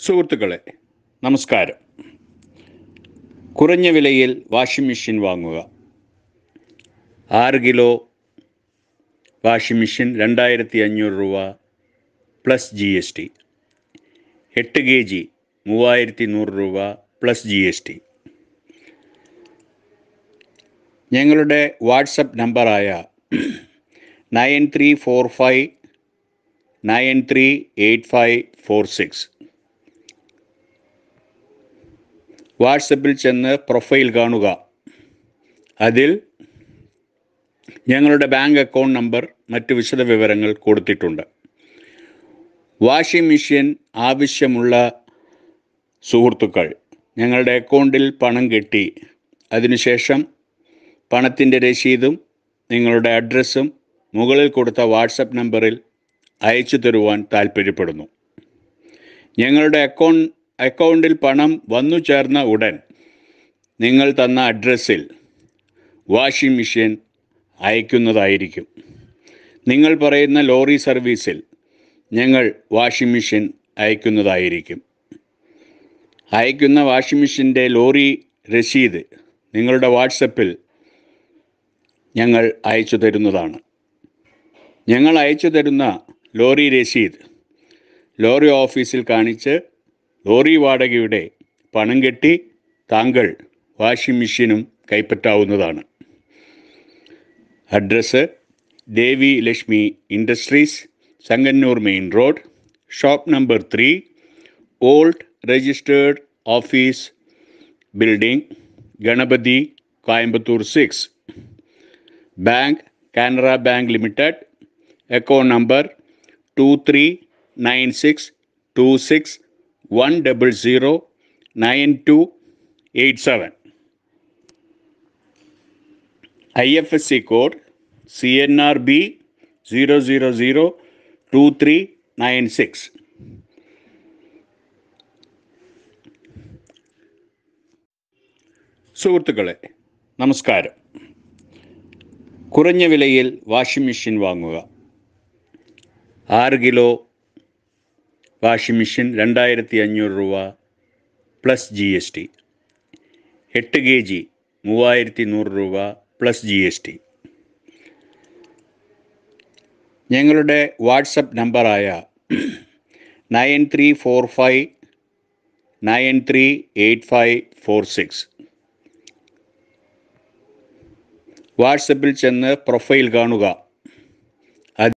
സുഹൃത്തുക്കളെ നമസ്കാരം കുറഞ്ഞ വിലയിൽ വാഷിംഗ് മെഷീൻ വാങ്ങുക ആറ് കിലോ വാഷിംഗ് മെഷീൻ രണ്ടായിരത്തി അഞ്ഞൂറ് രൂപ പ്ലസ് ജി എസ് ടി എട്ട് കെ ജി മൂവായിരത്തി നൂറ് രൂപ പ്ലസ് ജി എസ് ടി ഞങ്ങളുടെ വാട്സപ്പ് നമ്പറായ nine three four five nine three eight five four six വാട്സപ്പിൽ ചെന്ന് പ്രൊഫൈൽ കാണുക അതിൽ ഞങ്ങളുടെ ബാങ്ക് അക്കൗണ്ട് നമ്പർ മറ്റ് വിശദ വിവരങ്ങൾ കൊടുത്തിട്ടുണ്ട് വാഷിംഗ് മെഷീൻ ആവശ്യമുള്ള സുഹൃത്തുക്കൾ ഞങ്ങളുടെ അക്കൗണ്ടിൽ പണം കെട്ടി അതിനുശേഷം പണത്തിൻ്റെ രസീതും നിങ്ങളുടെ അഡ്രസ്സും മുകളിൽ കൊടുത്ത വാട്സപ്പ് നമ്പറിൽ അയച്ചു തരുവാൻ താൽപ്പര്യപ്പെടുന്നു ഞങ്ങളുടെ അക്കൗണ്ട് അക്കൗണ്ടിൽ പണം വന്നു ചേർന്ന ഉടൻ നിങ്ങൾ തന്ന അഡ്രസ്സിൽ വാഷിംഗ് മെഷീൻ അയക്കുന്നതായിരിക്കും നിങ്ങൾ പറയുന്ന ലോറി സർവീസിൽ ഞങ്ങൾ വാഷിംഗ് മെഷീൻ അയക്കുന്നതായിരിക്കും അയക്കുന്ന വാഷിംഗ് മെഷീൻ്റെ ലോറി രസീത് നിങ്ങളുടെ വാട്സപ്പിൽ ഞങ്ങൾ അയച്ചു തരുന്നതാണ് ഞങ്ങൾ അയച്ചു തരുന്ന ലോറി രസീത് ലോറി ഓഫീസിൽ കാണിച്ച് ലോറി വാടകയുടെ പണം കെട്ടി താങ്കൾ വാഷിംഗ് മെഷീനും കൈപ്പറ്റാവുന്നതാണ് address Devi Lakshmi industries Sanganur main road shop number three old registered office building Ganapathy Coimbatore six bank Canara bank limited account number two three nine six two six one double zero nine two eight seven I F S C code C N R B zero zero zero two three nine six സുഹൃത്തുക്കളെ നമസ്കാരം കുറഞ്ഞ വിലയിൽ washing machine വാങ്ങുക ആറ് kilo washing machine രണ്ടായിരത്തി അഞ്ഞൂറ് രൂപ plus G S T എട്ട് കെ ജി മൂവായിരത്തി നൂറ് രൂപ പ്ലസ് ജി എസ് ടി ഞങ്ങളുടെ വാട്സപ്പ് നമ്പറായ nine three four five nine three eight five four six വാട്സപ്പിൽ ചെന്ന് പ്രൊഫൈൽ കാണുക